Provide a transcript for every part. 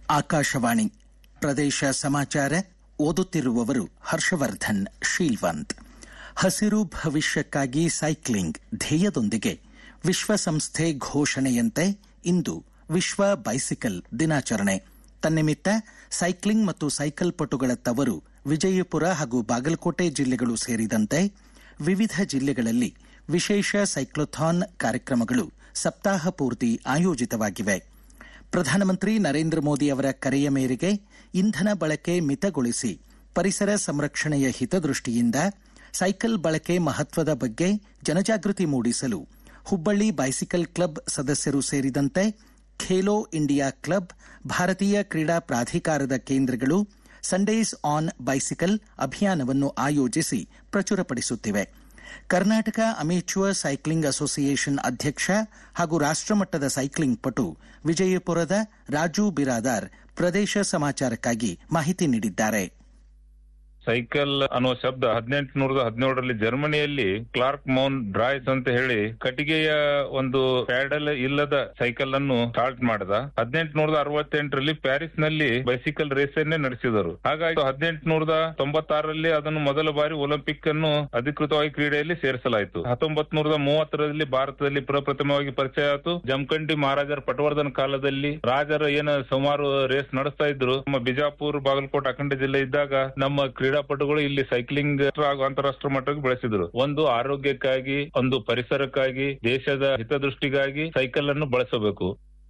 ಆಕಾಶವಾಣಿ ಪ್ರದೇಶ ಸಮಾಚಾರ ಓದುತ್ತಿರುವವರು ಹರ್ಷವರ್ಧನ್ ಶೀಲ್ವಂತ್ ಹಸಿರು ಭವಿಷ್ಯಕ್ಕಾಗಿ ಸೈಕ್ಲಿಂಗ್ ಧ್ಯೇಯದೊಂದಿಗೆ ವಿಶ್ವಸಂಸ್ಥೆ ಘೋಷಣೆಯಂತೆ ಇಂದು ವಿಶ್ವ ಬೈಸಿಕಲ್ ದಿನಾಚರಣೆ ತನ್ನಿಮಿತ್ತ ಸೈಕ್ಲಿಂಗ್ ಮತ್ತು ಸೈಕಲ್ ಪಟುಗಳ ತವರು ವಿಜಯಪುರ ಹಾಗೂ ಬಾಗಲಕೋಟೆ ಜಿಲ್ಲೆಗಳು ಸೇರಿದಂತೆ ವಿವಿಧ ಜಿಲ್ಲೆಗಳಲ್ಲಿ ವಿಶೇಷ ಸೈಕ್ಲೋಥಾನ್ ಕಾರ್ಯಕ್ರಮಗಳು ಸಪ್ತಾಹ ಪೂರ್ತಿ ಆಯೋಜಿತವಾಗಿವೆ ಪ್ರಧಾನಮಂತ್ರಿ ನರೇಂದ್ರ ಮೋದಿ ಅವರ ಕರೆಯ ಮೇರೆಗೆ ಇಂಧನ ಬಳಕೆ ಮಿತಗೊಳಿಸಿ ಪರಿಸರ ಸಂರಕ್ಷಣೆಯ ಹಿತದೃಷ್ಟಿಯಿಂದ ಸೈಕಲ್ ಬಳಕೆ ಮಹತ್ವದ ಬಗ್ಗೆ ಜನಜಾಗೃತಿ ಮೂಡಿಸಲು ಹುಬ್ಬಳ್ಳಿ ಬೈಸಿಕಲ್ ಕ್ಲಬ್ ಸದಸ್ಯರು ಸೇರಿದಂತೆ ಖೇಲೋ ಇಂಡಿಯಾ ಕ್ಲಬ್ ಭಾರತೀಯ ಕ್ರೀಡಾ ಪ್ರಾಧಿಕಾರದ ಕೇಂದ್ರಗಳು ಸಂಡೇಸ್ ಆನ್ ಬೈಸಿಕಲ್ ಅಭಿಯಾನವನ್ನು ಆಯೋಜಿಸಿ ಪ್ರಚುರಪಡಿಸುತ್ತಿವೆ ಕರ್ನಾಟಕ ಅಮೇಚ್ಯೂರ್ ಸೈಕ್ಲಿಂಗ್ ಅಸೋಸಿಯೇಷನ್ ಅಧ್ಯಕ್ಷ ಹಾಗೂ ರಾಷ್ಟಮಟ್ಟದ ಸೈಕ್ಲಿಂಗ್ ಪಟು ವಿಜಯಪುರದ ರಾಜು ಬಿರಾದಾರ್ ಪ್ರದೇಶ ಸಮಾಚಾರಕ್ಕಾಗಿ ಮಾಹಿತಿ ನೀಡಿದ್ದಾರೆ ಸೈಕಲ್ ಅನ್ನುವ ಶಬ್ದ ಹದಿನೆಂಟು ನೂರದ ಹದಿನೇಳರಲ್ಲಿ ಜರ್ಮನಿಯಲ್ಲಿ ಕ್ಲಾರ್ಕ್ ಮೌನ್ ಡ್ರಾಯ್ಸ್ ಅಂತ ಹೇಳಿ ಕಟ್ಟಿಗೆಯ ಒಂದು ಪ್ಯಾಡಲ್ ಇಲ್ಲದ ಸೈಕಲ್ ಅನ್ನು ಸ್ಟಾರ್ಟ್ ಮಾಡಿದ ಹದಿನೆಂಟು ನೂರದ ಅರವತ್ತೆಂಟರಲ್ಲಿ ಪ್ಯಾರಿಸ್ ನಲ್ಲಿ ಬೈಸಿಕಲ್ ರೇಸ್ ಅನ್ನೇ ನಡೆಸಿದರು ಹಾಗಾಗಿ ಹದಿನೆಂಟು ನೂರದ ತೊಂಬತ್ತಾರರಲ್ಲಿ ಅದನ್ನು ಮೊದಲ ಬಾರಿ ಒಲಿಂಪಿಕ್ ಅನ್ನು ಅಧಿಕೃತವಾಗಿ ಕ್ರೀಡೆಯಲ್ಲಿ ಸೇರಿಸಲಾಯಿತು ಹತ್ತೊಂಬತ್ ನೂರದ ಮೂವತ್ತರಲ್ಲಿ ಭಾರತದಲ್ಲಿ ಪ್ರಪ್ರಥಮವಾಗಿ ಪರಿಚಯ ಆಯಿತು ಜಮಖಂಡಿ ಮಹಾರಾಜರ ಪಟವರ್ಧನ ಕಾಲದಲ್ಲಿ ರಾಜರ ಏನ ಸುಮಾರು ರೇಸ್ ನಡೆಸ್ತಾ ಇದ್ರು ನಮ್ಮ ಬಿಜಾಪುರ ಬಾಗಲಕೋಟೆ ಅಖಂಡ ಜಿಲ್ಲೆ ಇದ್ದಾಗ ನಮ್ಮ ಕ್ರೀಡಾಪಟುಗಳು ಇಲ್ಲಿ ಸೈಕ್ಲಿಂಗ್ ಹಾಗೂ ಅಂತಾರಾಷ್ಟ್ರೀಯ ಮಟ್ಟಕ್ಕೆ ಬೆಳೆಸಿದ್ರು ಒಂದು ಆರೋಗ್ಯಕ್ಕಾಗಿ ಒಂದು ಪರಿಸರಕ್ಕಾಗಿ ದೇಶದ ಹಿತದೃಷ್ಟಿಗಾಗಿ ಸೈಕಲ್ ಅನ್ನು ಬಳಸಬೇಕು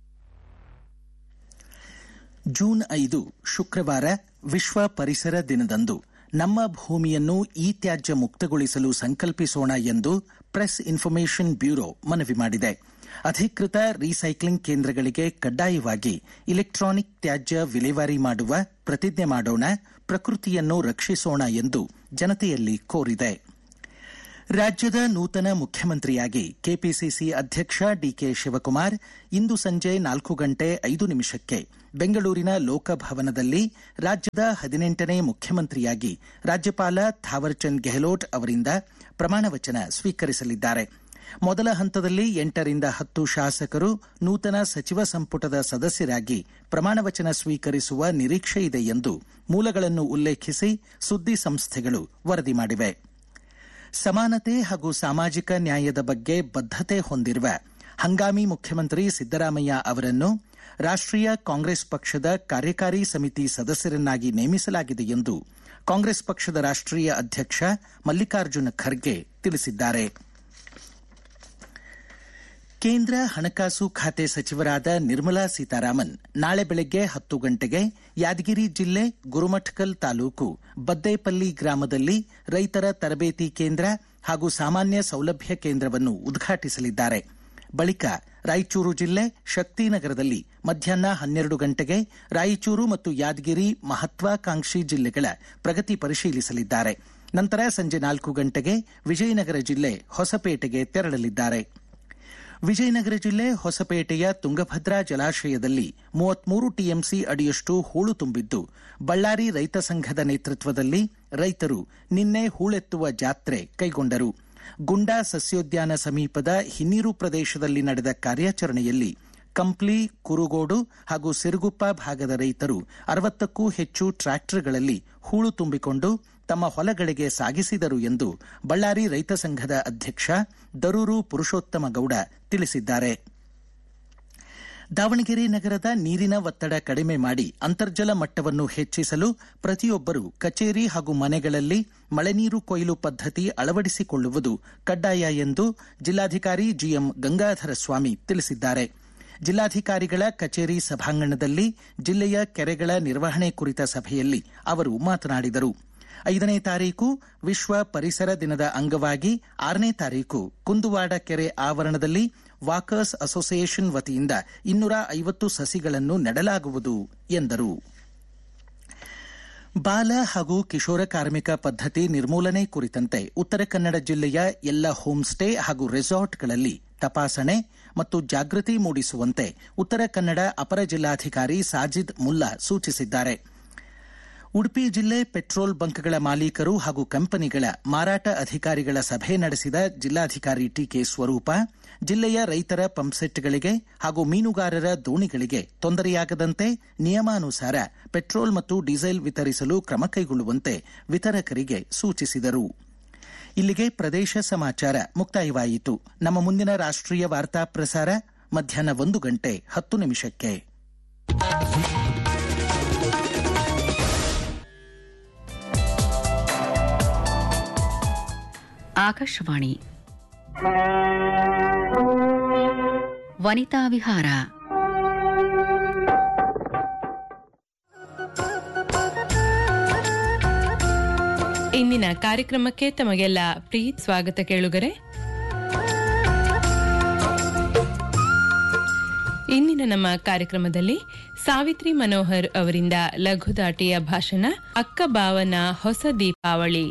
ಜೂನ್ ಐದು ಶುಕ್ರವಾರ ವಿಶ್ವ ಪರಿಸರ ದಿನದಂದು ನಮ್ಮ ಭೂಮಿಯನ್ನು ಇ ತ್ಯಾಜ್ಯ ಮುಕ್ತಗೊಳಿಸಲು ಸಂಕಲ್ಪಿಸೋಣ ಎಂದು ಪ್ರೆಸ್ ಇನ್ಫಾರ್ಮೇಷನ್ ಬ್ಯೂರೋ ಮನವಿ ಮಾಡಿದೆ ಅಧಿಕೃತ ರೀಸೈಕ್ಲಿಂಗ್ ಕೇಂದ್ರಗಳಿಗೆ ಕಡ್ಡಾಯವಾಗಿ ಇಲೆಕ್ಟ್ರಾನಿಕ್ ತ್ಯಾಜ್ಯ ವಿಲೇವಾರಿ ಮಾಡುವ ಪ್ರತಿಜ್ಞೆ ಮಾಡೋಣ ಪ್ರಕೃತಿಯನ್ನು ರಕ್ಷಿಸೋಣ ಎಂದು ಜನತೆಯಲ್ಲಿ ಕೋರಿದೆ ರಾಜ್ಯದ ನೂತನ ಮುಖ್ಯಮಂತ್ರಿಯಾಗಿ ಕೆಪಿಸಿಸಿ ಅಧ್ಯಕ್ಷ ಡಿಕೆ ಶಿವಕುಮಾರ್ ಇಂದು ಸಂಜೆ ನಾಲ್ಕು ಗಂಟೆ ಐದು ನಿಮಿಷಕ್ಕೆ ಬೆಂಗಳೂರಿನ ಲೋಕಭವನದಲ್ಲಿ ರಾಜ್ಯದ ಹದಿನೆಂಟನೇ ಮುಖ್ಯಮಂತ್ರಿಯಾಗಿ ರಾಜ್ಯಪಾಲ ಥಾವರ್ಚಂದ್ ಗೆಹ್ಲೋಟ್ ಅವರಿಂದ ಪ್ರಮಾಣವಚನ ಸ್ವೀಕರಿಸಲಿದ್ದಾರೆ ಮೊದಲ ಹಂತದಲ್ಲಿ ಎಂಟರಿಂದ ಹತ್ತು ಶಾಸಕರು ನೂತನ ಸಚಿವ ಸಂಪುಟದ ಸದಸ್ಯರಾಗಿ ಪ್ರಮಾಣವಚನ ಸ್ವೀಕರಿಸುವ ನಿರೀಕ್ಷೆ ಇದೆ ಎಂದು ಮೂಲಗಳನ್ನು ಉಲ್ಲೇಖಿಸಿ ಸುದ್ದಿ ಸಂಸ್ಥೆಗಳು ವರದಿ ಮಾಡಿವೆ ಸಮಾನತೆ ಹಾಗೂ ಸಾಮಾಜಿಕ ನ್ಯಾಯದ ಬಗ್ಗೆ ಬದ್ಧತೆ ಹೊಂದಿರುವ ಹಂಗಾಮಿ ಮುಖ್ಯಮಂತ್ರಿ ಸಿದ್ದರಾಮಯ್ಯ ಅವರನ್ನು ರಾಷ್ಟೀಯ ಕಾಂಗ್ರೆಸ್ ಪಕ್ಷದ ಕಾರ್ಯಕಾರಿ ಸಮಿತಿ ಸದಸ್ಯರನ್ನಾಗಿ ನೇಮಿಸಲಾಗಿದೆ ಎಂದು ಕಾಂಗ್ರೆಸ್ ಪಕ್ಷದ ರಾಷ್ಟೀಯ ಅಧ್ಯಕ್ಷ ಮಲ್ಲಿಕಾರ್ಜುನ ಖರ್ಗೆ ತಿಳಿಸಿದ್ದಾರೆ ಕೇಂದ್ರ ಹಣಕಾಸು ಖಾತೆ ಸಚಿವರಾದ ನಿರ್ಮಲಾ ಸೀತಾರಾಮನ್ ನಾಳೆ ಬೆಳಗ್ಗೆ ಹತ್ತು ಗಂಟೆಗೆ ಯಾದಗಿರಿ ಜಿಲ್ಲೆ ಗುರುಮಠಕಲ್ ತಾಲೂಕು ಬದ್ದೇಪಲ್ಲಿ ಗ್ರಾಮದಲ್ಲಿ ರೈತರ ತರಬೇತಿ ಕೇಂದ್ರ ಹಾಗೂ ಸಾಮಾನ್ಯ ಸೌಲಭ್ಯ ಕೇಂದ್ರವನ್ನು ಉದ್ಘಾಟಿಸಲಿದ್ದಾರೆ ಬಳಿಕ ರಾಯಚೂರು ಜಿಲ್ಲೆ ಶಕ್ತಿನಗರದಲ್ಲಿ ಮಧ್ಯಾಹ್ನ ಹನ್ನೆರಡು ಗಂಟೆಗೆ ರಾಯಚೂರು ಮತ್ತು ಯಾದಗಿರಿ ಮಹತ್ವಾಕಾಂಕ್ಷಿ ಜಿಲ್ಲೆಗಳ ಪ್ರಗತಿ ಪರಿಶೀಲಿಸಲಿದ್ದಾರೆ ನಂತರ ಸಂಜೆ ನಾಲ್ಕು ಗಂಟೆಗೆ ವಿಜಯನಗರ ಜಿಲ್ಲೆ ಹೊಸಪೇಟೆಗೆ ತೆರಳಲಿದ್ದಾರೆ ವಿಜಯನಗರ ಜಿಲ್ಲೆ ಹೊಸಪೇಟೆಯ ತುಂಗಭದ್ರಾ ಜಲಾಶಯದಲ್ಲಿ ಮೂವತ್ಮೂರು ಟಿಎಂಸಿ ಅಡಿಯಷ್ಟು ಹೂಳು ತುಂಬಿದ್ದು ಬಳ್ಳಾರಿ ರೈತ ಸಂಘದ ನೇತೃತ್ವದಲ್ಲಿ ರೈತರು ನಿನ್ನೆ ಹೂಳೆತ್ತುವ ಜಾತ್ರೆ ಕೈಗೊಂಡರು ಗುಂಡಾ ಸಸ್ಯೋದ್ಯಾನ ಸಮೀಪದ ಹಿನ್ನೀರು ಪ್ರದೇಶದಲ್ಲಿ ನಡೆದ ಕಾರ್ಯಾಚರಣೆಯಲ್ಲಿ ಕಂಪ್ಲಿ ಕುರುಗೋಡು ಹಾಗೂ ಸಿರುಗುಪ್ಪ ಭಾಗದ ರೈತರು ಅರವತ್ತಕ್ಕೂ ಹೆಚ್ಚು ಟ್ರ್ಯಾಕ್ಟರ್ಗಳಲ್ಲಿ ಹೂಳು ತುಂಬಿಕೊಂಡು ತಮ್ಮ ಹೊಲಗಳಿಗೆ ಸಾಗಿಸಿದರು ಎಂದು ಬಳ್ಳಾರಿ ರೈತ ಸಂಘದ ಅಧ್ಯಕ್ಷ ದರೂರು ಪುರುಷೋತ್ತಮ ಗೌಡ ತಿಳಿಸಿದ್ದಾರೆ ದಾವಣಗೆರೆ ನಗರದ ನೀರಿನ ಒತ್ತಡ ಕಡಿಮೆ ಮಾಡಿ ಅಂತರ್ಜಲ ಮಟ್ಟವನ್ನು ಹೆಚ್ಚಿಸಲು ಪ್ರತಿಯೊಬ್ಬರು ಕಚೇರಿ ಹಾಗೂ ಮನೆಗಳಲ್ಲಿ ಮಳೆನೀರು ಕೊಯ್ಲು ಪದ್ಧತಿ ಅಳವಡಿಸಿಕೊಳ್ಳುವುದು ಕಡ್ಡಾಯ ಎಂದು ಜಿಲ್ಲಾಧಿಕಾರಿ ಜಿಎಂ ಗಂಗಾಧರ ಸ್ವಾಮಿ ತಿಳಿಸಿದ್ದಾರೆ ಜಿಲ್ಲಾಧಿಕಾರಿಗಳ ಕಚೇರಿ ಸಭಾಂಗಣದಲ್ಲಿ ಜಿಲ್ಲೆಯ ಕೆರೆಗಳ ನಿರ್ವಹಣೆ ಕುರಿತ ಸಭೆಯಲ್ಲಿ ಅವರು ಮಾತನಾಡಿದರು ಐದನೇ ತಾರೀಕು ವಿಶ್ವ ಪರಿಸರ ದಿನದ ಅಂಗವಾಗಿ ಆರನೇ ತಾರೀಕು ಕುಂದುವಾಡ ಕೆರೆ ಆವರಣದಲ್ಲಿ ವಾಕರ್ಸ್ ಅಸೋಸಿಯೇಷನ್ ವತಿಯಿಂದ ಇನ್ನೂರ ಐವತ್ತು ಸಸಿಗಳನ್ನು ನೆಡಲಾಗುವುದು ಎಂದರು ಬಾಲ ಹಾಗೂ ಕಿಶೋರ ಕಾರ್ಮಿಕ ಪದ್ಧತಿ ನಿರ್ಮೂಲನೆ ಕುರಿತಂತೆ ಉತ್ತರ ಕನ್ನಡ ಜಿಲ್ಲೆಯ ಎಲ್ಲ ಹೋಂ ಸ್ಟೇ ಹಾಗೂ ರೆಸಾರ್ಟ್ಗಳಲ್ಲಿ ತಪಾಸಣೆ ಮತ್ತು ಜಾಗೃತಿ ಮೂಡಿಸುವಂತೆ ಉತ್ತರ ಕನ್ನಡ ಅಪರ ಜಿಲ್ಲಾಧಿಕಾರಿ ಸಾಜಿದ್ ಮುಲ್ಲಾ ಸೂಚಿಸಿದ್ದಾರೆ ಉಡುಪಿ ಜಿಲ್ಲೆ ಪೆಟ್ರೋಲ್ ಬಂಕ್ಗಳ ಮಾಲೀಕರು ಹಾಗೂ ಕಂಪನಿಗಳ ಮಾರಾಟ ಅಧಿಕಾರಿಗಳ ಸಭೆ ನಡೆಸಿದ ಜಿಲ್ಲಾಧಿಕಾರಿ ಟಿಕೆ ಸ್ವರೂಪ ಜಿಲ್ಲೆಯ ರೈತರ ಪಂಪ್ಸೆಟ್ಗಳಿಗೆ ಹಾಗೂ ಮೀನುಗಾರರ ದೋಣಿಗಳಿಗೆ ತೊಂದರೆಯಾಗದಂತೆ ನಿಯಮಾನುಸಾರ ಪೆಟ್ರೋಲ್ ಮತ್ತು ಡೀಸೆಲ್ ವಿತರಿಸಲು ಕ್ರಮ ಕೈಗೊಳ್ಳುವಂತೆ ವಿತರಕರಿಗೆ ಸೂಚಿಸಿದರು ಇಲ್ಲಿಗೆ ಪ್ರದೇಶ ಸಮಾಚಾರ ಮುಕ್ತಾಯವಾಯಿತು ನಮ್ಮ ಮುಂದಿನ ರಾಷ್ಟ್ರೀಯ ವಾರ್ತಾ ಪ್ರಸಾರ ಮಧ್ಯಾಹ್ನ ಒಂದು ಗಂಟೆ ಹತ್ತು ನಿಮಿಷಕ್ಕೆ ಆಕಾಶವಾಣಿ ವನಿತಾ ವಿಹಾರ ಇಂದಿನ ಕಾರ್ಯಕ್ರಮಕ್ಕೆ ತಮಗೆಲ್ಲ ಪ್ರೀತ್ ಸ್ವಾಗತ ಕೇಳುಗರೆ ಇಂದಿನ ನಮ್ಮ ಕಾರ್ಯಕ್ರಮದಲ್ಲಿ ಸಾವಿತ್ರಿ ಮನೋಹರ್ ಅವರಿಂದ ಲಘುದಾಟಿಯ ಭಾಷಣ ಅಕ್ಕ ಬಾವನ ಹೊಸ ದೀಪಾವಳಿ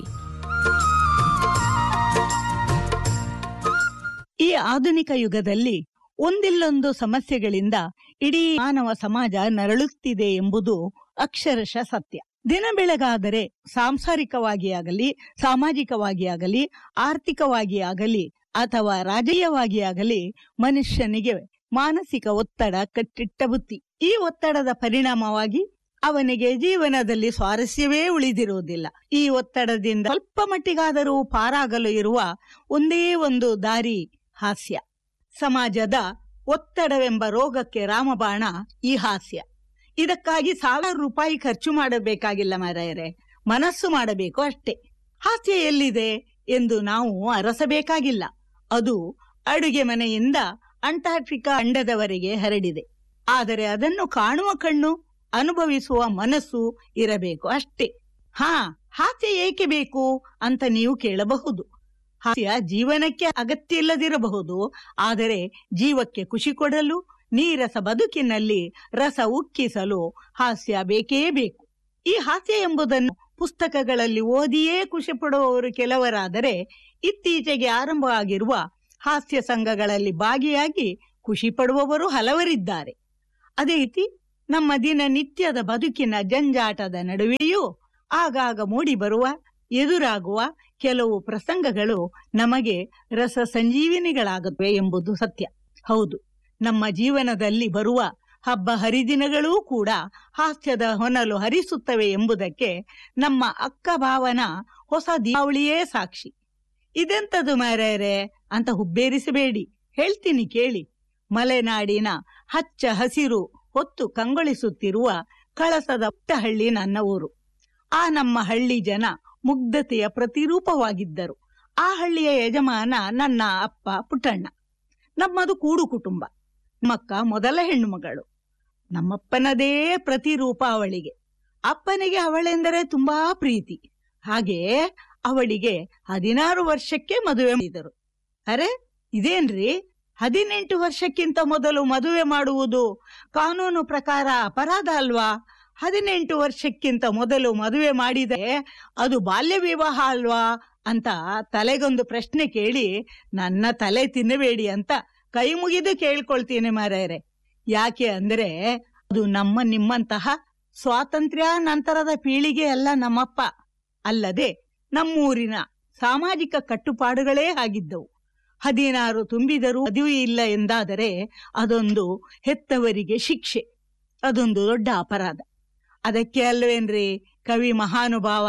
ಈ ಆಧುನಿಕ ಯುಗದಲ್ಲಿ ಒಂದಿಲ್ಲೊಂದು ಸಮಸ್ಯೆಗಳಿಂದ ಇಡೀ ಮಾನವ ಸಮಾಜ ನರಳುತ್ತಿದೆ ಎಂಬುದು ಅಕ್ಷರಶಃ ಸತ್ಯ ದಿನ ಬೆಳಗಾದರೆ ಸಾಂಸಾರಿಕವಾಗಿ ಆಗಲಿ ಸಾಮಾಜಿಕವಾಗಿ ಆಗಲಿ ಆರ್ಥಿಕವಾಗಿ ಆಗಲಿ ಅಥವಾ ರಾಜಕೀಯವಾಗಿ ಆಗಲಿ ಮನುಷ್ಯನಿಗೆ ಮಾನಸಿಕ ಒತ್ತಡ ಕಟ್ಟಿಟ್ಟ ಬುತ್ತಿ ಈ ಒತ್ತಡದ ಪರಿಣಾಮವಾಗಿ ಅವನಿಗೆ ಜೀವನದಲ್ಲಿ ಸ್ವಾರಸ್ಯವೇ ಉಳಿದಿರುವುದಿಲ್ಲ ಈ ಒತ್ತಡದಿಂದ ಸ್ವಲ್ಪ ಮಟ್ಟಿಗಾದರೂ ಪಾರಾಗಲು ಇರುವ ಒಂದೇ ಒಂದು ದಾರಿ ಹಾಸ್ಯ ಸಮಾಜದ ಒತ್ತಡವೆಂಬ ರೋಗಕ್ಕೆ ರಾಮಬಾಣ ಈ ಹಾಸ್ಯ ಇದಕ್ಕಾಗಿ ಸಾವಿರಾರು ರೂಪಾಯಿ ಖರ್ಚು ಮಾಡಬೇಕಾಗಿಲ್ಲ ಮಾರಾಯರೆ ಮನಸ್ಸು ಮಾಡಬೇಕು ಅಷ್ಟೇ ಹಾಸ್ಯ ಎಲ್ಲಿದೆ ಎಂದು ನಾವು ಅರಸಬೇಕಾಗಿಲ್ಲ ಅದು ಅಡುಗೆ ಮನೆಯಿಂದ ಅಂಟಾರ್ಟಿಕಾ ಅಂಡದವರೆಗೆ ಹರಡಿದೆ ಆದರೆ ಅದನ್ನು ಕಾಣುವ ಕಣ್ಣು ಅನುಭವಿಸುವ ಮನಸ್ಸು ಇರಬೇಕು ಅಷ್ಟೇ ಹಾ ಹಾಸ್ಯ ಏಕೆ ಬೇಕು ಅಂತ ನೀವು ಕೇಳಬಹುದು ಹಾಸ್ಯ ಜೀವನಕ್ಕೆ ಅಗತ್ಯ ಇಲ್ಲದಿರಬಹುದು ಆದರೆ ಜೀವಕ್ಕೆ ಖುಷಿ ಕೊಡಲು ನೀರಸ ಬದುಕಿನಲ್ಲಿ ರಸ ಉಕ್ಕಿಸಲು ಹಾಸ್ಯ ಬೇಕೇ ಬೇಕು ಈ ಹಾಸ್ಯ ಎಂಬುದನ್ನು ಪುಸ್ತಕಗಳಲ್ಲಿ ಓದಿಯೇ ಖುಷಿ ಪಡುವವರು ಕೆಲವರಾದರೆ ಇತ್ತೀಚೆಗೆ ಆರಂಭವಾಗಿರುವ ಹಾಸ್ಯ ಸಂಘಗಳಲ್ಲಿ ಭಾಗಿಯಾಗಿ ಖುಷಿ ಪಡುವವರು ಹಲವರಿದ್ದಾರೆ ಅದೇ ರೀತಿ ನಮ್ಮ ದಿನನಿತ್ಯದ ಬದುಕಿನ ಜಂಜಾಟದ ನಡುವೆಯೂ ಆಗಾಗ ಮೂಡಿಬರುವ ಎದುರಾಗುವ ಕೆಲವು ಪ್ರಸಂಗಗಳು ನಮಗೆ ರಸ ಸಂಜೀವಿನಿಗಳಾಗುತ್ತವೆ ಎಂಬುದು ಸತ್ಯ ಹೌದು ನಮ್ಮ ಜೀವನದಲ್ಲಿ ಬರುವ ಹಬ್ಬ ಹರಿದಿನಗಳೂ ಕೂಡ ಹಾಸ್ಯದ ಹೊನಲು ಹರಿಸುತ್ತವೆ ಎಂಬುದಕ್ಕೆ ನಮ್ಮ ಅಕ್ಕ ಭಾವನ ಹೊಸ ದೀಪಾವಳಿಯೇ ಸಾಕ್ಷಿ ಇದೆಂತದು ಮಾರ್ಯಾರೆ ಅಂತ ಹುಬ್ಬೇರಿಸಬೇಡಿ ಹೇಳ್ತೀನಿ ಕೇಳಿ ಮಲೆನಾಡಿನ ಹಚ್ಚ ಹಸಿರು ಹೊತ್ತು ಕಂಗೊಳಿಸುತ್ತಿರುವ ಕಳಸದ ಪುಟ್ಟಹಳ್ಳಿ ನನ್ನ ಊರು ಆ ನಮ್ಮ ಹಳ್ಳಿ ಜನ ಮುಗ್ಧತೆಯ ಪ್ರತಿರೂಪವಾಗಿದ್ದರು ಆ ಹಳ್ಳಿಯ ಯಜಮಾನ ನನ್ನ ಅಪ್ಪ ಪುಟ್ಟಣ್ಣ ನಮ್ಮದು ಕೂಡು ಕುಟುಂಬ ನಮ್ಮಕ್ಕ ಮೊದಲ ಹೆಣ್ಣು ಮಗಳು ನಮ್ಮಪ್ಪನದೇ ಪ್ರತಿರೂಪ ಅವಳಿಗೆ ಅಪ್ಪನಿಗೆ ಅವಳೆಂದರೆ ತುಂಬಾ ಪ್ರೀತಿ ಹಾಗೆ ಅವಳಿಗೆ ಹದಿನಾರು ವರ್ಷಕ್ಕೆ ಮದುವೆ ಮಾಡಿದರು ಅರೆ ಇದೇನ್ರಿ ಹದಿನೆಂಟು ವರ್ಷಕ್ಕಿಂತ ಮೊದಲು ಮದುವೆ ಮಾಡುವುದು ಕಾನೂನು ಪ್ರಕಾರ ಅಪರಾಧ ಅಲ್ವಾ ಹದಿನೆಂಟು ವರ್ಷಕ್ಕಿಂತ ಮೊದಲು ಮದುವೆ ಮಾಡಿದರೆ ಅದು ಬಾಲ್ಯ ವಿವಾಹ ಅಲ್ವಾ ಅಂತ ತಲೆಗೊಂದು ಪ್ರಶ್ನೆ ಕೇಳಿ ನನ್ನ ತಲೆ ತಿನ್ನಬೇಡಿ ಅಂತ ಕೈ ಮುಗಿದು ಕೇಳ್ಕೊಳ್ತೀನಿ ಮಾರಾಯರೆ ಯಾಕೆ ಅಂದ್ರೆ ಅದು ನಮ್ಮ ನಿಮ್ಮಂತಹ ಸ್ವಾತಂತ್ರ್ಯ ನಂತರದ ಪೀಳಿಗೆ ಅಲ್ಲ ನಮ್ಮಪ್ಪ ಅಲ್ಲದೆ ನಮ್ಮೂರಿನ ಸಾಮಾಜಿಕ ಕಟ್ಟುಪಾಡುಗಳೇ ಆಗಿದ್ದವು ಹದಿನಾರು ತುಂಬಿದರೂ ಮದುವೆ ಇಲ್ಲ ಎಂದಾದರೆ ಅದೊಂದು ಹೆತ್ತವರಿಗೆ ಶಿಕ್ಷೆ ಅದೊಂದು ದೊಡ್ಡ ಅಪರಾಧ ಅದಕ್ಕೆ ಅಲ್ವೇನ್ರಿ ಕವಿ ಮಹಾನುಭಾವ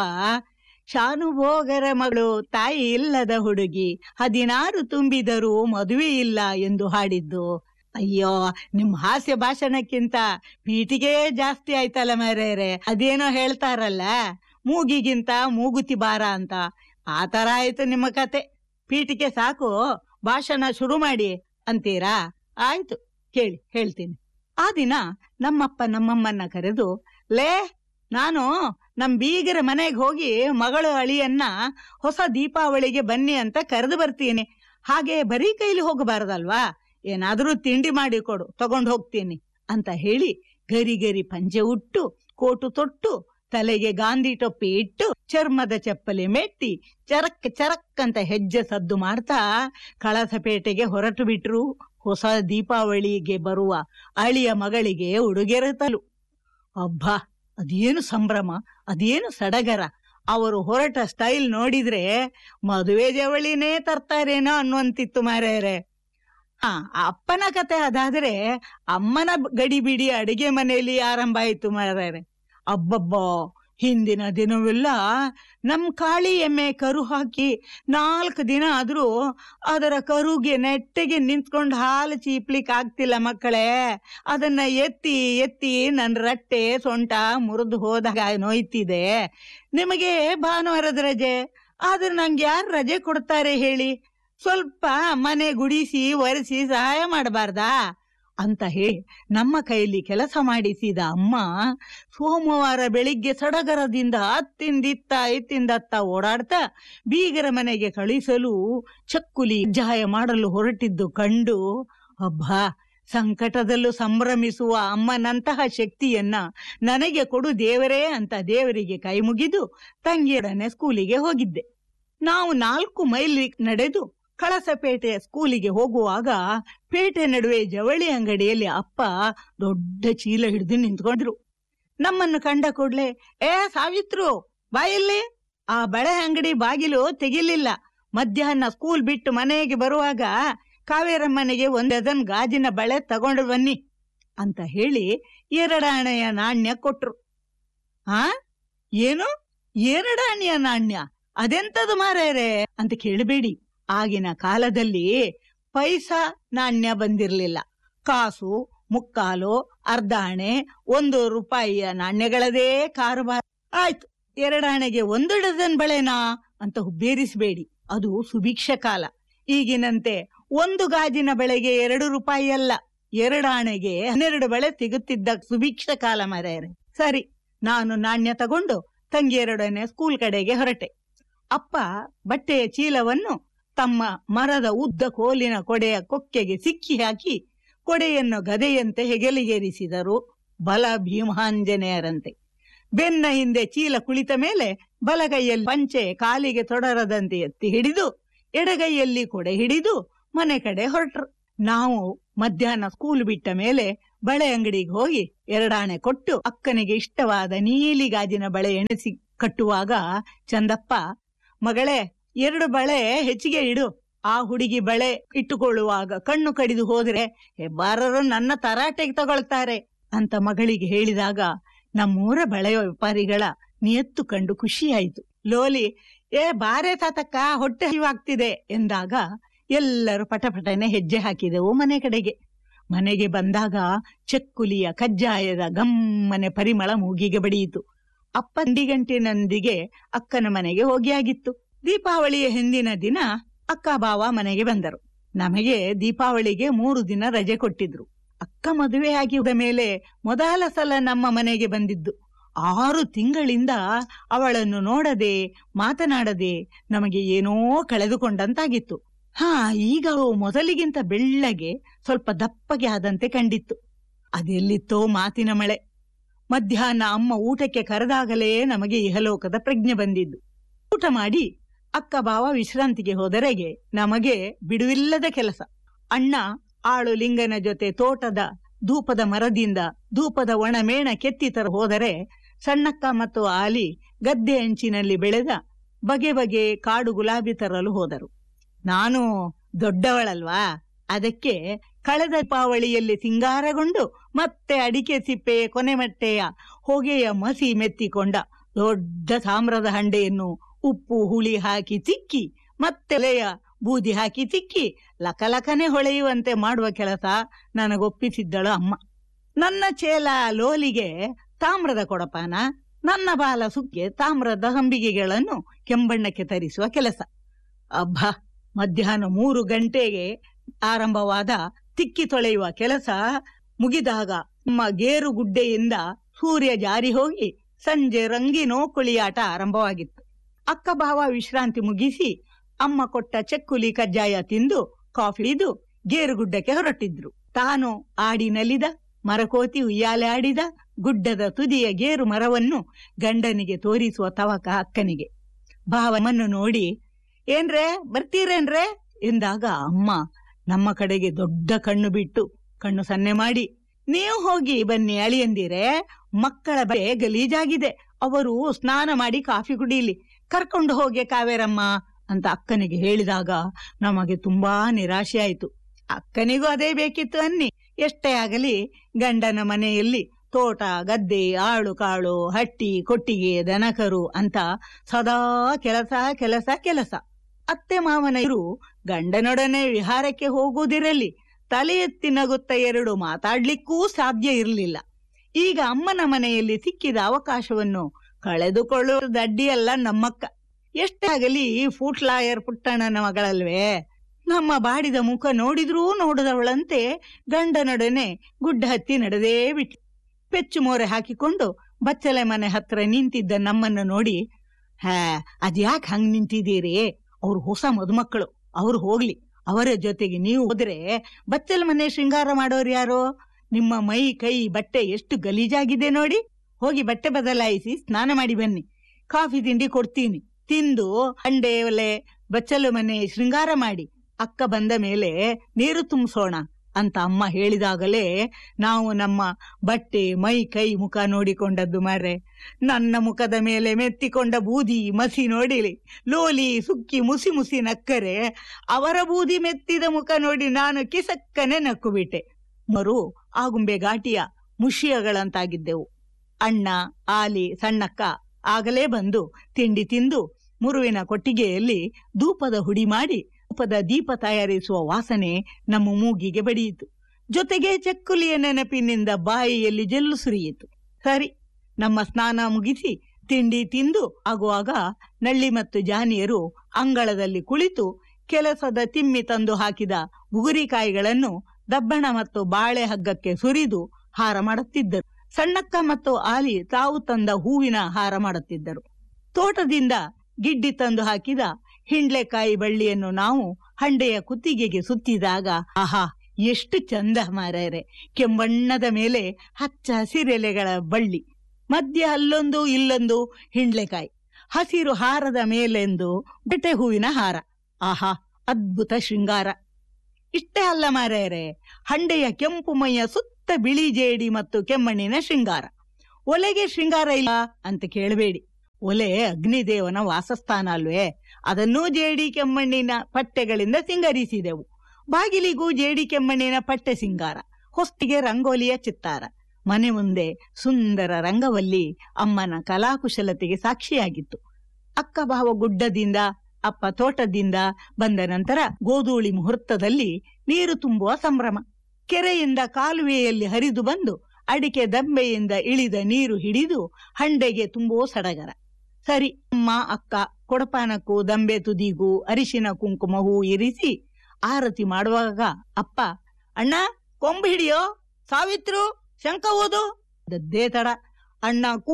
ಶಾನುಭೋಗರ ಮಗಳು ತಾಯಿ ಇಲ್ಲದ ಹುಡುಗಿ ಹದಿನಾರು ತುಂಬಿದರೂ ಮದುವೆ ಇಲ್ಲ ಎಂದು ಹಾಡಿದ್ದು ಅಯ್ಯೋ ನಿಮ್ ಹಾಸ್ಯ ಭಾಷಣಕ್ಕಿಂತ ಪೀಟಿಗೆ ಜಾಸ್ತಿ ಆಯ್ತಲ್ಲ ಮರ್ಯಾರೆ ಅದೇನೋ ಹೇಳ್ತಾರಲ್ಲ ಮೂಗಿಗಿಂತ ಮೂಗುತಿ ಬಾರ ಅಂತ ಆ ತರ ಆಯ್ತು ನಿಮ್ಮ ಕತೆ ಪೀಟಿಗೆ ಸಾಕು ಭಾಷಣ ಶುರು ಮಾಡಿ ಅಂತೀರಾ ಆಯ್ತು ಕೇಳಿ ಹೇಳ್ತೀನಿ ಆ ದಿನ ನಮ್ಮಪ್ಪ ನಮ್ಮಮ್ಮನ್ನ ಕರೆದು ಲೇ ನಾನು ನಮ್ ಬೀಗರ ಮನೆಗೆ ಹೋಗಿ ಮಗಳು ಅಳಿಯನ್ನ ಹೊಸ ದೀಪಾವಳಿಗೆ ಬನ್ನಿ ಅಂತ ಕರೆದು ಬರ್ತೀನಿ ಹಾಗೆ ಬರೀ ಕೈಲಿ ಹೋಗಬಾರದಲ್ವಾ ಏನಾದ್ರೂ ತಿಂಡಿ ಮಾಡಿ ಕೊಡು ತಗೊಂಡು ಹೋಗ್ತೀನಿ ಅಂತ ಹೇಳಿ ಗರಿ ಗರಿ ಪಂಜೆ ಉಟ್ಟು ಕೋಟು ತೊಟ್ಟು ತಲೆಗೆ ಗಾಂಧಿ ಟೊಪ್ಪಿ ಇಟ್ಟು ಚರ್ಮದ ಚಪ್ಪಲಿ ಮೆಟ್ಟಿ ಚರಕ್ ಚರಕ್ ಅಂತ ಹೆಜ್ಜೆ ಸದ್ದು ಮಾಡ್ತಾ ಕಳಸಪೇಟೆಗೆ ಹೊರಟು ಬಿಟ್ರು ಹೊಸ ದೀಪಾವಳಿಗೆ ಬರುವ ಅಳಿಯ ಮಗಳಿಗೆ ಉಡುಗೆರೆ ತಲು ಅಬ್ಬಾ ಅದೇನು ಸಂಭ್ರಮ ಅದೇನು ಸಡಗರ ಅವರು ಹೊರಟ ಸ್ಟೈಲ್ ನೋಡಿದ್ರೆ ಮದುವೆ ಜವಳಿನೇ ತರ್ತಾರೇನೋ ಅನ್ನುವಂತಿತ್ತು ಮಾರ್ಯಾರೆ ಆ ಅಪ್ಪನ ಕತೆ ಅದಾದ್ರೆ ಅಮ್ಮನ ಗಡಿಬಿಡಿ ಅಡಿಗೆ ಮನೆಯಲ್ಲಿ ಆರಂಭ ಆಯ್ತು ಮಾರ್ಯಾರೆ ಅಬ್ಬಬ್ಬಾ ಹಿಂದಿನ ದಿನವೆಲ್ಲ ನಮ್ ಕಾಳಿ ಎಮ್ಮೆ ಕರು ಹಾಕಿ ನಾಲ್ಕು ದಿನ ಆದ್ರೂ ಅದರ ಕರುಗೆ ನೆಟ್ಟಗೆ ನಿಂತ್ಕೊಂಡು ಹಾಲು ಚೀಪ್ಲಿಕ್ ಆಗ್ತಿಲ್ಲ ಮಕ್ಕಳೇ ಅದನ್ನ ಎತ್ತಿ ಎತ್ತಿ ನನ್ನ ರಟ್ಟೆ ಸೊಂಟ ಮುರಿದು ಹೋದಾಗ ನೋಯ್ತಿದೆ ನಿಮಗೆ ಭಾನುವಾರದ ರಜೆ ಆದ್ರೆ ನಂಗೆ ಯಾರು ರಜೆ ಕೊಡ್ತಾರೆ ಹೇಳಿ ಸ್ವಲ್ಪ ಮನೆ ಗುಡಿಸಿ ಒರೆಸಿ ಸಹಾಯ ಮಾಡಬಾರ್ದಾ ಅಂತ ಹೇಳಿ ನಮ್ಮ ಕೈಲಿ ಕೆಲಸ ಮಾಡಿಸಿದ ಅಮ್ಮ ಸೋಮವಾರ ಬೆಳಿಗ್ಗೆ ಸಡಗರದಿಂದ ಅತ್ತಿಂದಿತ್ತ ಇತ್ತಿಂದತ್ತ ಓಡಾಡ್ತಾ ಬೀಗರ ಮನೆಗೆ ಕಳಿಸಲು ಚಕ್ಕುಲಿ ಜಾಯ ಮಾಡಲು ಹೊರಟಿದ್ದು ಕಂಡು ಅಬ್ಬಾ ಸಂಕಟದಲ್ಲೂ ಸಂಭ್ರಮಿಸುವ ಅಮ್ಮನಂತಹ ಶಕ್ತಿಯನ್ನ ನನಗೆ ಕೊಡು ದೇವರೇ ಅಂತ ದೇವರಿಗೆ ಕೈ ಮುಗಿದು ತಂಗಿಯೊಡನೆ ಸ್ಕೂಲಿಗೆ ಹೋಗಿದ್ದೆ ನಾವು ನಾಲ್ಕು ಮೈಲ್ ನಡೆದು ಕಳಸಪೇಟೆ ಸ್ಕೂಲಿಗೆ ಹೋಗುವಾಗ ಪೇಟೆ ನಡುವೆ ಜವಳಿ ಅಂಗಡಿಯಲ್ಲಿ ಅಪ್ಪ ದೊಡ್ಡ ಚೀಲ ಹಿಡಿದು ನಿಂತ್ಕೊಂಡ್ರು ನಮ್ಮನ್ನು ಕಂಡ ಕೂಡ್ಲೆ ಏ ಸಾವಿತ್ರು ಬಾಯಲ್ಲಿ ಆ ಬಳೆ ಅಂಗಡಿ ಬಾಗಿಲು ತೆಗಿಲಿಲ್ಲ ಮಧ್ಯಾಹ್ನ ಸ್ಕೂಲ್ ಬಿಟ್ಟು ಮನೆಗೆ ಬರುವಾಗ ಕಾವೇರಮ್ಮನಿಗೆ ಒಂದ್ ಡಜನ್ ಗಾಜಿನ ಬಳೆ ತಗೊಂಡು ಬನ್ನಿ ಅಂತ ಹೇಳಿ ಎರಡಾಣೆಯ ನಾಣ್ಯ ಕೊಟ್ರು ಆ ಏನು ಎರಡಾಣೆಯ ನಾಣ್ಯ ಅದೆಂತದು ಮಾರೇರೆ ಅಂತ ಕೇಳಬೇಡಿ ಆಗಿನ ಕಾಲದಲ್ಲಿ ಪೈಸಾ ನಾಣ್ಯ ಬಂದಿರ್ಲಿಲ್ಲ ಕಾಸು ಮುಕ್ಕಾಲು ಅರ್ಧಾಣೆ ಒಂದು ರೂಪಾಯಿಯ ನಾಣ್ಯಗಳದೇ ಕಾರುಬಾರ ಆಯ್ತು ಎರಡಾಣೆಗೆ ಒಂದು ಡಜನ್ ಬಳೆನಾ ಅಂತ ಹುಬ್ಬೇರಿಸಬೇಡಿ ಅದು ಸುಭಿಕ್ಷ ಕಾಲ ಈಗಿನಂತೆ ಒಂದು ಗಾಜಿನ ಬೆಳೆಗೆ ಎರಡು ರೂಪಾಯಿ ಅಲ್ಲ ಎರಡಾಣೆಗೆ ಹನ್ನೆರಡು ಬಳೆ ಸಿಗುತ್ತಿದ್ದ ಸುಭಿಕ್ಷ ಕಾಲ ಮರೆಯರೆ ಸರಿ ನಾನು ನಾಣ್ಯ ತಗೊಂಡು ತಂಗಿಯರೊಡನೆ ಸ್ಕೂಲ್ ಕಡೆಗೆ ಹೊರಟೆ ಅಪ್ಪ ಬಟ್ಟೆಯ ಚೀಲವನ್ನು ತಮ್ಮ ಮರದ ಉದ್ದ ಕೋಲಿನ ಕೊಡೆಯ ಕೊಕ್ಕೆಗೆ ಸಿಕ್ಕಿ ಹಾಕಿ ಕೊಡೆಯನ್ನು ಗದೆಯಂತೆ ಹೆಗಲಿಗೇರಿಸಿದರು ಬಲ ಭೀಮಾಂಜನೇಯರಂತೆ ಬೆನ್ನ ಹಿಂದೆ ಚೀಲ ಕುಳಿತ ಮೇಲೆ ಬಲಗೈಯಲ್ಲಿ ಪಂಚೆ ಕಾಲಿಗೆ ತೊಡರದಂತೆ ಎತ್ತಿ ಹಿಡಿದು ಎಡಗೈಯಲ್ಲಿ ಕೊಡೆ ಹಿಡಿದು ಮನೆ ಕಡೆ ಹೊರಟ್ರು ನಾವು ಮಧ್ಯಾಹ್ನ ಸ್ಕೂಲ್ ಬಿಟ್ಟ ಮೇಲೆ ಬಳೆ ಅಂಗಡಿಗೆ ಹೋಗಿ ಎರಡಾಣೆ ಕೊಟ್ಟು ಅಕ್ಕನಿಗೆ ಇಷ್ಟವಾದ ನೀಲಿ ಗಾಜಿನ ಬಳೆ ಎಣೆಸಿ ಕಟ್ಟುವಾಗ ಚಂದಪ್ಪ ಮಗಳೇ ಎರಡು ಬಳೆ ಹೆಚ್ಚಿಗೆ ಇಡು ಆ ಹುಡುಗಿ ಬಳೆ ಇಟ್ಟುಕೊಳ್ಳುವಾಗ ಕಣ್ಣು ಕಡಿದು ಹೋದ್ರೆ ಹೆಬ್ಬಾರರು ನನ್ನ ತರಾಟೆಗೆ ತಗೊಳ್ತಾರೆ ಅಂತ ಮಗಳಿಗೆ ಹೇಳಿದಾಗ ನಮ್ಮೂರ ಬಳೆ ವ್ಯಾಪಾರಿಗಳ ನಿಯತ್ತು ಕಂಡು ಖುಷಿಯಾಯಿತು ಲೋಲಿ ಏ ಬಾರೆ ತಾತಕ್ಕ ಹೊಟ್ಟೆ ಹರಿವಾಗ್ತಿದೆ ಎಂದಾಗ ಎಲ್ಲರೂ ಪಟಪಟನೆ ಹೆಜ್ಜೆ ಹಾಕಿದೆವು ಮನೆ ಕಡೆಗೆ ಮನೆಗೆ ಬಂದಾಗ ಚಕ್ಕುಲಿಯ ಕಜ್ಜಾಯದ ಗಮ್ಮನೆ ಪರಿಮಳ ಮೂಗಿಗೆ ಬಡಿಯಿತು ಅಪ್ಪ ಗಂಟಿನೊಂದಿಗೆ ಅಕ್ಕನ ಮನೆಗೆ ಹೋಗಿಯಾಗಿತ್ತು ದೀಪಾವಳಿಯ ಹಿಂದಿನ ದಿನ ಅಕ್ಕ ಬಾವ ಮನೆಗೆ ಬಂದರು ನಮಗೆ ದೀಪಾವಳಿಗೆ ಮೂರು ದಿನ ರಜೆ ಕೊಟ್ಟಿದ್ರು ಅಕ್ಕ ಮದುವೆ ಆಗಿದ ಮೇಲೆ ಮೊದಲ ಸಲ ನಮ್ಮ ಮನೆಗೆ ಬಂದಿದ್ದು ಆರು ತಿಂಗಳಿಂದ ಅವಳನ್ನು ನೋಡದೆ ಮಾತನಾಡದೆ ನಮಗೆ ಏನೋ ಕಳೆದುಕೊಂಡಂತಾಗಿತ್ತು ಹಾ ಈಗ ಅವಳು ಮೊದಲಿಗಿಂತ ಬೆಳ್ಳಗೆ ಸ್ವಲ್ಪ ದಪ್ಪಗೆ ಆದಂತೆ ಕಂಡಿತ್ತು ಅದೆಲ್ಲಿತ್ತೋ ಮಾತಿನ ಮಳೆ ಮಧ್ಯಾಹ್ನ ಅಮ್ಮ ಊಟಕ್ಕೆ ಕರೆದಾಗಲೇ ನಮಗೆ ಇಹಲೋಕದ ಪ್ರಜ್ಞೆ ಬಂದಿದ್ದು ಊಟ ಮಾಡಿ ಅಕ್ಕ ಬಾವ ವಿಶ್ರಾಂತಿಗೆ ಹೋದರೆಗೆ ನಮಗೆ ಬಿಡುವಿಲ್ಲದ ಕೆಲಸ ಅಣ್ಣ ಆಳು ಲಿಂಗನ ಜೊತೆ ತೋಟದ ಧೂಪದ ಮರದಿಂದ ಧೂಪದ ಒಣ ಮೇಣ ಕೆತ್ತಿ ತರ ಹೋದರೆ ಸಣ್ಣಕ್ಕ ಮತ್ತು ಆಲಿ ಗದ್ದೆ ಅಂಚಿನಲ್ಲಿ ಬೆಳೆದ ಬಗೆ ಬಗೆ ಕಾಡು ಗುಲಾಬಿ ತರಲು ಹೋದರು ನಾನು ದೊಡ್ಡವಳಲ್ವಾ ಅದಕ್ಕೆ ಕಳೆದ ದೀಪಾವಳಿಯಲ್ಲಿ ಸಿಂಗಾರಗೊಂಡು ಮತ್ತೆ ಅಡಿಕೆ ಸಿಪ್ಪೆ ಕೊನೆಮಟ್ಟೆಯ ಹೊಗೆಯ ಮಸಿ ಮೆತ್ತಿಕೊಂಡ ದೊಡ್ಡ ತಾಮ್ರದ ಹಂಡೆಯನ್ನು ಉಪ್ಪು ಹುಳಿ ಹಾಕಿ ತಿಕ್ಕಿ ಮತ್ತೆ ಎಲೆಯ ಬೂದಿ ಹಾಕಿ ತಿಕ್ಕಿ ಲಕಲಕನೆ ಹೊಳೆಯುವಂತೆ ಮಾಡುವ ಕೆಲಸ ನನಗೊಪ್ಪಿಸಿದ್ದಳು ಅಮ್ಮ ನನ್ನ ಚೇಲ ಲೋಲಿಗೆ ತಾಮ್ರದ ಕೊಡಪಾನ ನನ್ನ ಬಾಲ ಸುಕ್ಕೆ ತಾಮ್ರದ ಹಂಬಿಗೆಗಳನ್ನು ಕೆಂಬಣ್ಣಕ್ಕೆ ತರಿಸುವ ಕೆಲಸ ಅಬ್ಬ ಮಧ್ಯಾಹ್ನ ಮೂರು ಗಂಟೆಗೆ ಆರಂಭವಾದ ತಿಕ್ಕಿ ತೊಳೆಯುವ ಕೆಲಸ ಮುಗಿದಾಗ ನಮ್ಮ ಗೇರು ಗುಡ್ಡೆಯಿಂದ ಸೂರ್ಯ ಜಾರಿ ಹೋಗಿ ಸಂಜೆ ರಂಗಿನೋ ಕುಳಿಯಾಟ ಆರಂಭವಾಗಿತ್ತು ಅಕ್ಕ ಭಾವ ವಿಶ್ರಾಂತಿ ಮುಗಿಸಿ ಅಮ್ಮ ಕೊಟ್ಟ ಚಕ್ಕುಲಿ ಕಜ್ಜಾಯ ತಿಂದು ಕಾಫಿ ಇದು ಗೇರುಗುಡ್ಡಕ್ಕೆ ಹೊರಟಿದ್ರು ತಾನು ಆಡಿ ನಲಿದ ಮರಕೋತಿ ಉಯ್ಯಾಲೆ ಆಡಿದ ಗುಡ್ಡದ ತುದಿಯ ಗೇರು ಮರವನ್ನು ಗಂಡನಿಗೆ ತೋರಿಸುವ ತವಕ ಅಕ್ಕನಿಗೆ ಭಾವನನ್ನು ನೋಡಿ ಏನ್ರೇ ಬರ್ತೀರೇನ್ರೇ ಎಂದಾಗ ಅಮ್ಮ ನಮ್ಮ ಕಡೆಗೆ ದೊಡ್ಡ ಕಣ್ಣು ಬಿಟ್ಟು ಕಣ್ಣು ಸನ್ನೆ ಮಾಡಿ ನೀವು ಹೋಗಿ ಬನ್ನಿ ಅಳಿಯಂದಿರೆ ಮಕ್ಕಳ ಬೆ ಗಲೀಜಾಗಿದೆ ಅವರು ಸ್ನಾನ ಮಾಡಿ ಕಾಫಿ ಕುಡೀಲಿ ಕರ್ಕೊಂಡು ಹೋಗಿ ಕಾವೇರಮ್ಮ ಅಂತ ಅಕ್ಕನಿಗೆ ಹೇಳಿದಾಗ ನಮಗೆ ತುಂಬಾ ನಿರಾಶೆ ಆಯ್ತು ಅಕ್ಕನಿಗೂ ಅದೇ ಬೇಕಿತ್ತು ಅನ್ನಿ ಎಷ್ಟೇ ಆಗಲಿ ಗಂಡನ ಮನೆಯಲ್ಲಿ ತೋಟ ಗದ್ದೆ ಆಳು ಕಾಳು ಹಟ್ಟಿ ಕೊಟ್ಟಿಗೆ ದನಕರು ಅಂತ ಸದಾ ಕೆಲಸ ಕೆಲಸ ಕೆಲಸ ಅತ್ತೆ ಮಾವನರು ಗಂಡನೊಡನೆ ವಿಹಾರಕ್ಕೆ ಹೋಗುವುದಿರಲಿ ತಲೆ ಎತ್ತಿ ನಗುತ್ತ ಎರಡು ಮಾತಾಡ್ಲಿಕ್ಕೂ ಸಾಧ್ಯ ಇರಲಿಲ್ಲ ಈಗ ಅಮ್ಮನ ಮನೆಯಲ್ಲಿ ಸಿಕ್ಕಿದ ಅವಕಾಶವನ್ನು ಕಳೆದುಕೊಳ್ಳುವ ದಡ್ಡಿಯಲ್ಲ ನಮ್ಮಕ್ಕ ಎಷ್ಟೇ ಆಗಲಿ ಫೂಟ್ಲಾಯರ್ ಪುಟ್ಟಣ್ಣನ ಮಗಳಲ್ವೇ ನಮ್ಮ ಬಾಡಿದ ಮುಖ ನೋಡಿದ್ರೂ ನೋಡದವಳಂತೆ ಗಂಡನೊಡನೆ ಗುಡ್ಡ ಹತ್ತಿ ನಡೆದೇ ಬಿಟ್ಟು ಪೆಚ್ಚು ಮೋರೆ ಹಾಕಿಕೊಂಡು ಬಚ್ಚಲೆ ಮನೆ ಹತ್ರ ನಿಂತಿದ್ದ ನಮ್ಮನ್ನು ನೋಡಿ ಹಾ ಅದ್ಯಾಕ್ ಹಂಗ್ ನಿಂತಿದ್ದೀರಿ ಅವ್ರು ಹೊಸ ಮದುಮಕ್ಕಳು ಅವ್ರು ಹೋಗ್ಲಿ ಅವರ ಜೊತೆಗೆ ನೀವು ಹೋದ್ರೆ ಬಚ್ಚಲ ಮನೆ ಶೃಂಗಾರ ಮಾಡೋರು ಯಾರು ನಿಮ್ಮ ಮೈ ಕೈ ಬಟ್ಟೆ ಎಷ್ಟು ಗಲೀಜಾಗಿದೆ ನೋಡಿ ಹೋಗಿ ಬಟ್ಟೆ ಬದಲಾಯಿಸಿ ಸ್ನಾನ ಮಾಡಿ ಬನ್ನಿ ಕಾಫಿ ತಿಂಡಿ ಕೊಡ್ತೀನಿ ತಿಂದು ಅಂಡೆ ಒಲೆ ಬಚ್ಚಲು ಮನೆ ಶೃಂಗಾರ ಮಾಡಿ ಅಕ್ಕ ಬಂದ ಮೇಲೆ ನೀರು ತುಂಬಿಸೋಣ ಅಂತ ಅಮ್ಮ ಹೇಳಿದಾಗಲೇ ನಾವು ನಮ್ಮ ಬಟ್ಟೆ ಮೈ ಕೈ ಮುಖ ನೋಡಿಕೊಂಡದ್ದು ಮಾರ್ರೆ ನನ್ನ ಮುಖದ ಮೇಲೆ ಮೆತ್ತಿಕೊಂಡ ಬೂದಿ ಮಸಿ ನೋಡಿಲಿ ಲೋಲಿ ಸುಕ್ಕಿ ಮುಸಿ ಮುಸಿ ನಕ್ಕರೆ ಅವರ ಬೂದಿ ಮೆತ್ತಿದ ಮುಖ ನೋಡಿ ನಾನು ಕಿಸಕ್ಕನೆ ನಕ್ಕು ಬಿಟ್ಟೆ ಮರು ಆಗುಂಬೆ ಘಾಟಿಯ ಮುಷಿಯಗಳಂತಾಗಿದ್ದೆವು ಅಣ್ಣ ಆಲಿ ಸಣ್ಣಕ್ಕ ಆಗಲೇ ಬಂದು ತಿಂಡಿ ತಿಂದು ಮುರುವಿನ ಕೊಟ್ಟಿಗೆಯಲ್ಲಿ ಧೂಪದ ಹುಡಿ ಮಾಡಿ ಧೂಪದ ದೀಪ ತಯಾರಿಸುವ ವಾಸನೆ ನಮ್ಮ ಮೂಗಿಗೆ ಬಡಿಯಿತು ಜೊತೆಗೆ ಚಕ್ಕುಲಿಯ ನೆನಪಿನಿಂದ ಬಾಯಿಯಲ್ಲಿ ಜಲ್ಲು ಸುರಿಯಿತು ಸರಿ ನಮ್ಮ ಸ್ನಾನ ಮುಗಿಸಿ ತಿಂಡಿ ತಿಂದು ಆಗುವಾಗ ನಳ್ಳಿ ಮತ್ತು ಜಾನಿಯರು ಅಂಗಳದಲ್ಲಿ ಕುಳಿತು ಕೆಲಸದ ತಿಮ್ಮಿ ತಂದು ಹಾಕಿದ ಬುಗುರಿಕಾಯಿಗಳನ್ನು ದಬ್ಬಣ ಮತ್ತು ಬಾಳೆ ಹಗ್ಗಕ್ಕೆ ಸುರಿದು ಹಾರ ಮಾಡುತ್ತಿದ್ದರು ಸಣ್ಣಕ್ಕ ಮತ್ತು ಆಲಿ ತಾವು ತಂದ ಹೂವಿನ ಹಾರ ಮಾಡುತ್ತಿದ್ದರು ತೋಟದಿಂದ ಗಿಡ್ಡಿ ತಂದು ಹಾಕಿದ ಹಿಂಡ್ಲೆಕಾಯಿ ಬಳ್ಳಿಯನ್ನು ನಾವು ಹಂಡೆಯ ಕುತ್ತಿಗೆಗೆ ಸುತ್ತಿದಾಗ ಆಹಾ ಎಷ್ಟು ಚಂದ ಮಾರ್ಯಾರೆ ಕೆಂಬಣ್ಣದ ಮೇಲೆ ಹಚ್ಚ ಹಸಿರೆಲೆಗಳ ಬಳ್ಳಿ ಮಧ್ಯ ಅಲ್ಲೊಂದು ಇಲ್ಲೊಂದು ಹಿಂಡ್ಲೆಕಾಯಿ ಹಸಿರು ಹಾರದ ಮೇಲೆಂದು ಬೆಟೆ ಹೂವಿನ ಹಾರ ಆಹಾ ಅದ್ಭುತ ಶೃಂಗಾರ ಇಷ್ಟೇ ಅಲ್ಲ ಮಾರ್ಯಾರೆ ಹಂಡೆಯ ಕೆಂಪು ಮೈಯ ಸುತ್ತ ಬಿಳಿ ಜೇಡಿ ಮತ್ತು ಕೆಮ್ಮಣ್ಣಿನ ಶೃಂಗಾರ ಒಲೆಗೆ ಶೃಂಗಾರ ಇಲ್ಲ ಅಂತ ಕೇಳಬೇಡಿ ಒಲೆ ಅಗ್ನಿದೇವನ ವಾಸಸ್ಥಾನ ಅಲ್ವೇ ಅದನ್ನೂ ಜೇಡಿ ಕೆಮ್ಮಣ್ಣಿನ ಪಟ್ಟೆಗಳಿಂದ ಸಿಂಗರಿಸಿದೆವು ಬಾಗಿಲಿಗೂ ಜೇಡಿ ಕೆಮ್ಮಣ್ಣಿನ ಪಟ್ಟೆ ಸಿಂಗಾರ ಹೊಸ್ತಿಗೆ ರಂಗೋಲಿಯ ಚಿತ್ತಾರ ಮನೆ ಮುಂದೆ ಸುಂದರ ರಂಗವಲ್ಲಿ ಅಮ್ಮನ ಕಲಾಕುಶಲತೆಗೆ ಸಾಕ್ಷಿಯಾಗಿತ್ತು ಅಕ್ಕ ಭಾವ ಗುಡ್ಡದಿಂದ ಅಪ್ಪ ತೋಟದಿಂದ ಬಂದ ನಂತರ ಗೋಧೂಳಿ ಮುಹೂರ್ತದಲ್ಲಿ ನೀರು ತುಂಬುವ ಸಂಭ್ರಮ ಕೆರೆಯಿಂದ ಕಾಲುವೆಯಲ್ಲಿ ಹರಿದು ಬಂದು ಅಡಿಕೆ ದಂಬೆಯಿಂದ ಇಳಿದ ನೀರು ಹಿಡಿದು ಹಂಡೆಗೆ ತುಂಬುವ ಸಡಗರ ಸರಿ ಅಮ್ಮ ಅಕ್ಕ ಕೊಡಪಾನಕ್ಕೂ ದಂಬೆ ತುದಿಗೂ ಅರಿಶಿನ ಕುಂಕುಮ ಹೂ ಇರಿಸಿ ಆರತಿ ಮಾಡುವಾಗ ಅಪ್ಪ ಅಣ್ಣ ಕೊಂಬು ಹಿಡಿಯೋ ಸಾವಿತ್ರು ಶಂಕ ಓದು ದದ್ದೇ ತಡ ಅಣ್ಣ ಕೂ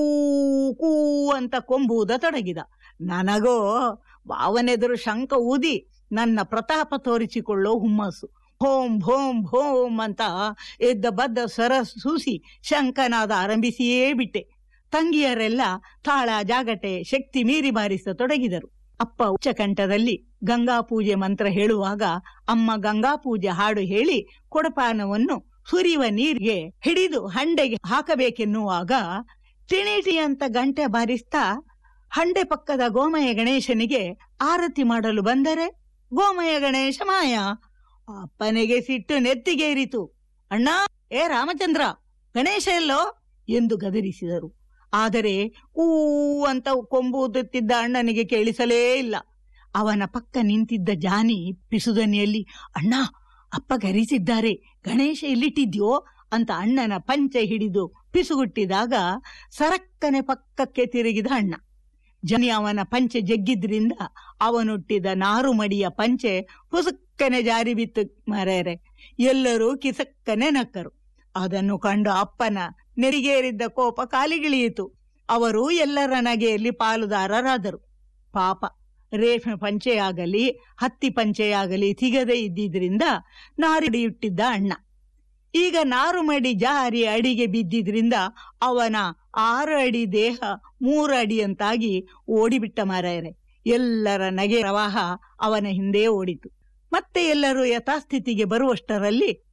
ಕೂ ಅಂತ ಕೊಂಬುವುದ ತೊಡಗಿದ ನನಗೋ ಭಾವನೆದುರು ಶಂಕ ಊದಿ ನನ್ನ ಪ್ರತಾಪ ತೋರಿಸಿಕೊಳ್ಳೋ ಹುಮ್ಮಸ್ಸು ಭೋಂ ಭೋಂ ಭೋಂ ಅಂತ ಎದ್ದ ಬದ್ದ ಸ್ವರ ಸೂಸಿ ಶಂಕನಾದ ಆರಂಭಿಸಿಯೇ ಬಿಟ್ಟೆ ತಂಗಿಯರೆಲ್ಲ ತಾಳ ಜಾಗಟೆ ಶಕ್ತಿ ಮೀರಿ ಬಾರಿಸತೊಡಗಿದರು ಅಪ್ಪ ಉಚ್ಚಕಂಠದಲ್ಲಿ ಗಂಗಾ ಪೂಜೆ ಮಂತ್ರ ಹೇಳುವಾಗ ಅಮ್ಮ ಗಂಗಾ ಪೂಜೆ ಹಾಡು ಹೇಳಿ ಕೊಡಪಾನವನ್ನು ಸುರಿಯುವ ನೀರಿಗೆ ಹಿಡಿದು ಹಂಡೆಗೆ ಹಾಕಬೇಕೆನ್ನುವಾಗ ಟಿಣಿಟಿ ಅಂತ ಗಂಟೆ ಬಾರಿಸ್ತಾ ಹಂಡೆ ಪಕ್ಕದ ಗೋಮಯ ಗಣೇಶನಿಗೆ ಆರತಿ ಮಾಡಲು ಬಂದರೆ ಗೋಮಯ ಗಣೇಶ ಮಾಯ ಅಪ್ಪನಿಗೆ ಸಿಟ್ಟು ನೆತ್ತಿಗೇರಿತು ಅಣ್ಣ ಏ ರಾಮಚಂದ್ರ ಗಣೇಶ ಎಲ್ಲೋ ಎಂದು ಗದರಿಸಿದರು ಆದರೆ ಊ ಅಂತ ಕೊಂಬುವುದುತ್ತಿದ್ದ ಅಣ್ಣನಿಗೆ ಕೇಳಿಸಲೇ ಇಲ್ಲ ಅವನ ಪಕ್ಕ ನಿಂತಿದ್ದ ಜಾನಿ ಪಿಸುದನಿಯಲ್ಲಿ ಅಣ್ಣ ಅಪ್ಪ ಗರಿಸಿದ್ದಾರೆ ಗಣೇಶ ಎಲ್ಲಿಟ್ಟಿದ್ಯೋ ಅಂತ ಅಣ್ಣನ ಪಂಚೆ ಹಿಡಿದು ಪಿಸುಗುಟ್ಟಿದಾಗ ಸರಕ್ಕನೆ ಪಕ್ಕಕ್ಕೆ ತಿರುಗಿದ ಅಣ್ಣ ಜನಿ ಅವನ ಪಂಚೆ ಜಗ್ಗಿದ್ರಿಂದ ಅವನುಟ್ಟಿದ ನಾರು ಮಡಿಯ ಪಂಚೆ ಪುಸುಕ್ಕನೆ ಜಾರಿ ಬಿತ್ತು ಮರೆಯರೆ ಎಲ್ಲರೂ ಕಿಸಕ್ಕನೆ ನಕ್ಕರು ಅದನ್ನು ಕಂಡು ಅಪ್ಪನ ನೆರಿಗೇರಿದ್ದ ಕೋಪ ಕಾಲಿಗಿಳಿಯಿತು ಅವರು ಎಲ್ಲರ ನಗೆಯಲ್ಲಿ ಪಾಲುದಾರರಾದರು ಪಾಪ ರೇಷ್ಮೆ ಪಂಚೆಯಾಗಲಿ ಹತ್ತಿ ಪಂಚೆಯಾಗಲಿ ಸಿಗದೆ ಇದ್ದಿದ್ರಿಂದ ನಾರಿಡಿಯುಟ್ಟಿದ್ದ ಅಣ್ಣ ಈಗ ನಾರು ಮಡಿ ಜಾರಿ ಅಡಿಗೆ ಬಿದ್ದಿದ್ರಿಂದ ಅವನ ಆರು ಅಡಿ ದೇಹ ಮೂರು ಅಡಿಯಂತಾಗಿ ಓಡಿಬಿಟ್ಟ ಮಾರಾಯರೆ ಎಲ್ಲರ ನಗೆ ಪ್ರವಾಹ ಅವನ ಹಿಂದೆ ಓಡಿತು ಮತ್ತೆ ಎಲ್ಲರೂ ಯಥಾಸ್ಥಿತಿಗೆ ಬರುವಷ್ಟರಲ್ಲಿ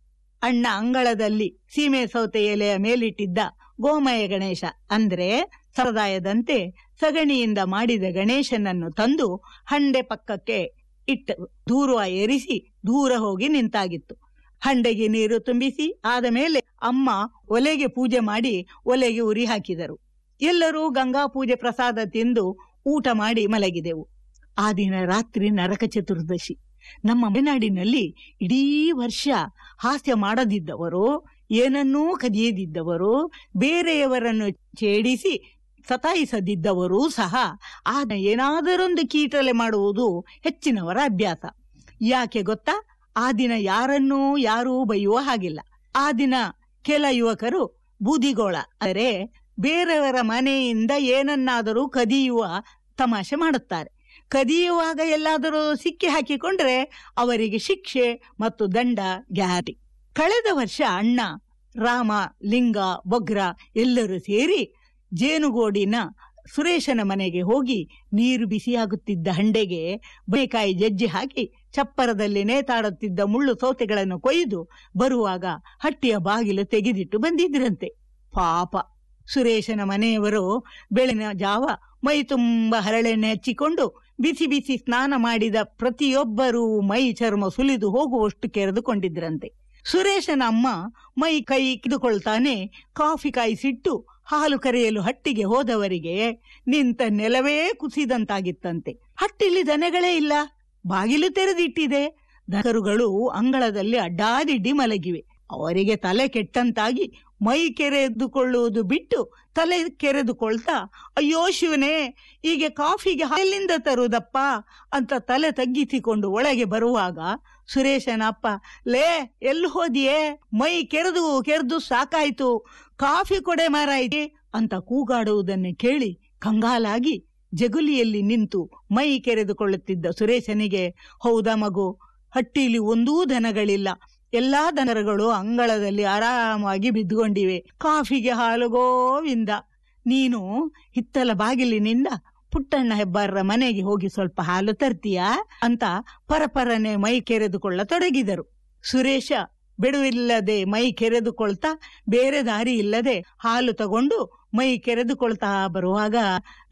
ಅಣ್ಣ ಅಂಗಳದಲ್ಲಿ ಸೀಮೆ ಸೌತೆ ಎಲೆಯ ಮೇಲಿಟ್ಟಿದ್ದ ಗೋಮಯ ಗಣೇಶ ಅಂದ್ರೆ ಸಂಪ್ರದಾಯದಂತೆ ಸಗಣಿಯಿಂದ ಮಾಡಿದ ಗಣೇಶನನ್ನು ತಂದು ಹಂಡೆ ಪಕ್ಕಕ್ಕೆ ಇಟ್ಟು ದೂರ ಏರಿಸಿ ದೂರ ಹೋಗಿ ನಿಂತಾಗಿತ್ತು ಹಂಡೆಗೆ ನೀರು ತುಂಬಿಸಿ ಆದ ಮೇಲೆ ಅಮ್ಮ ಒಲೆಗೆ ಪೂಜೆ ಮಾಡಿ ಒಲೆಗೆ ಉರಿ ಹಾಕಿದರು ಎಲ್ಲರೂ ಗಂಗಾ ಪೂಜೆ ಪ್ರಸಾದ ತಿಂದು ಊಟ ಮಾಡಿ ಮಲಗಿದೆವು ಆ ದಿನ ರಾತ್ರಿ ನರಕ ಚತುರ್ದಶಿ ನಮ್ಮ ಮಲೆನಾಡಿನಲ್ಲಿ ಇಡೀ ವರ್ಷ ಹಾಸ್ಯ ಮಾಡದಿದ್ದವರು ಏನನ್ನೂ ಕದಿಯದಿದ್ದವರು ಬೇರೆಯವರನ್ನು ಛೇಡಿಸಿ ಸತಾಯಿಸದಿದ್ದವರೂ ಸಹ ಆದ ಏನಾದರೊಂದು ಕೀಟಲೆ ಮಾಡುವುದು ಹೆಚ್ಚಿನವರ ಅಭ್ಯಾಸ ಯಾಕೆ ಗೊತ್ತಾ ಆ ದಿನ ಯಾರನ್ನೂ ಯಾರೂ ಬೈಯುವ ಹಾಗಿಲ್ಲ ಆ ದಿನ ಕೆಲ ಯುವಕರು ಬೂದಿಗೋಳ ಅಂದರೆ ಬೇರೆಯವರ ಮನೆಯಿಂದ ಏನನ್ನಾದರೂ ಕದಿಯುವ ತಮಾಷೆ ಮಾಡುತ್ತಾರೆ ಕದಿಯುವಾಗ ಎಲ್ಲಾದರೂ ಸಿಕ್ಕಿ ಹಾಕಿಕೊಂಡ್ರೆ ಅವರಿಗೆ ಶಿಕ್ಷೆ ಮತ್ತು ದಂಡ ಗ್ಯಾರಿ ಕಳೆದ ವರ್ಷ ಅಣ್ಣ ರಾಮ ಲಿಂಗ ಬೊಗ್ರ ಎಲ್ಲರೂ ಸೇರಿ ಜೇನುಗೋಡಿನ ಸುರೇಶನ ಮನೆಗೆ ಹೋಗಿ ನೀರು ಬಿಸಿಯಾಗುತ್ತಿದ್ದ ಹಂಡೆಗೆ ಬೇಕಾಯಿ ಜಜ್ಜಿ ಹಾಕಿ ಚಪ್ಪರದಲ್ಲಿ ನೇತಾಡುತ್ತಿದ್ದ ಮುಳ್ಳು ಸೌತೆಗಳನ್ನು ಕೊಯ್ದು ಬರುವಾಗ ಹಟ್ಟಿಯ ಬಾಗಿಲು ತೆಗೆದಿಟ್ಟು ಬಂದಿದ್ರಂತೆ ಪಾಪ ಸುರೇಶನ ಮನೆಯವರು ಬೆಳಗಿನ ಜಾವ ಮೈ ತುಂಬ ಹರಳೆಣ್ಣೆ ಹಚ್ಚಿಕೊಂಡು ಬಿಸಿ ಬಿಸಿ ಸ್ನಾನ ಮಾಡಿದ ಪ್ರತಿಯೊಬ್ಬರೂ ಮೈ ಚರ್ಮ ಸುಲಿದು ಹೋಗುವಷ್ಟು ಕೆರೆದುಕೊಂಡಿದ್ರಂತೆ ಸುರೇಶನ ಅಮ್ಮ ಮೈ ಕೈ ಕಿದುಕೊಳ್ತಾನೆ ಕಾಫಿ ಕಾಯಿಸಿಟ್ಟು ಹಾಲು ಕರೆಯಲು ಹಟ್ಟಿಗೆ ಹೋದವರಿಗೆ ನಿಂತ ನೆಲವೇ ಕುಸಿದಂತಾಗಿತ್ತಂತೆ ಹಟ್ಟಿಲಿ ದನಗಳೇ ಇಲ್ಲ ಬಾಗಿಲು ತೆರೆದಿಟ್ಟಿದೆ ದನಕರುಗಳು ಅಂಗಳದಲ್ಲಿ ಅಡ್ಡಾದಿಡ್ಡಿ ಮಲಗಿವೆ ಅವರಿಗೆ ತಲೆ ಕೆಟ್ಟಂತಾಗಿ ಮೈ ಕೆರೆದುಕೊಳ್ಳುವುದು ಬಿಟ್ಟು ತಲೆ ಕೆರೆದುಕೊಳ್ತಾ ಅಯ್ಯೋ ಶಿವನೇ ಹೀಗೆ ಕಾಫಿಗೆ ಎಲ್ಲಿಂದ ತರುವುದಪ್ಪ ಅಂತ ತಲೆ ತಗ್ಗಿಸಿಕೊಂಡು ಒಳಗೆ ಬರುವಾಗ ಸುರೇಶನ ಅಪ್ಪ ಲೇ ಎಲ್ಲಿ ಹೋದಿಯೇ ಮೈ ಕೆರೆದು ಕೆರೆದು ಸಾಕಾಯ್ತು ಕಾಫಿ ಕೊಡೆ ಮಾರಾಯ್ತಿ ಅಂತ ಕೂಗಾಡುವುದನ್ನು ಕೇಳಿ ಕಂಗಾಲಾಗಿ ಜಗುಲಿಯಲ್ಲಿ ನಿಂತು ಮೈ ಕೆರೆದುಕೊಳ್ಳುತ್ತಿದ್ದ ಸುರೇಶನಿಗೆ ಹೌದಾ ಮಗು ಹಟ್ಟಿಲಿ ಒಂದೂ ದನಗಳಿಲ್ಲ ಎಲ್ಲಾ ದನರುಗಳು ಅಂಗಳದಲ್ಲಿ ಆರಾಮಾಗಿ ಬಿದ್ದುಕೊಂಡಿವೆ ಕಾಫಿಗೆ ಹಾಲು ಗೋವಿಂದ ನೀನು ಹಿತ್ತಲ ಬಾಗಿಲಿನಿಂದ ಪುಟ್ಟಣ್ಣ ಹೆಬ್ಬಾರರ ಮನೆಗೆ ಹೋಗಿ ಸ್ವಲ್ಪ ಹಾಲು ತರ್ತೀಯಾ ಅಂತ ಪರಪರನೆ ಮೈ ಕೆರೆದುಕೊಳ್ಳತೊಡಗಿದರು ಸುರೇಶ ಬಿಡುವಿಲ್ಲದೆ ಮೈ ಕೆರೆದುಕೊಳ್ತಾ ಬೇರೆ ದಾರಿ ಇಲ್ಲದೆ ಹಾಲು ತಗೊಂಡು ಮೈ ಕೆರೆದುಕೊಳ್ತಾ ಬರುವಾಗ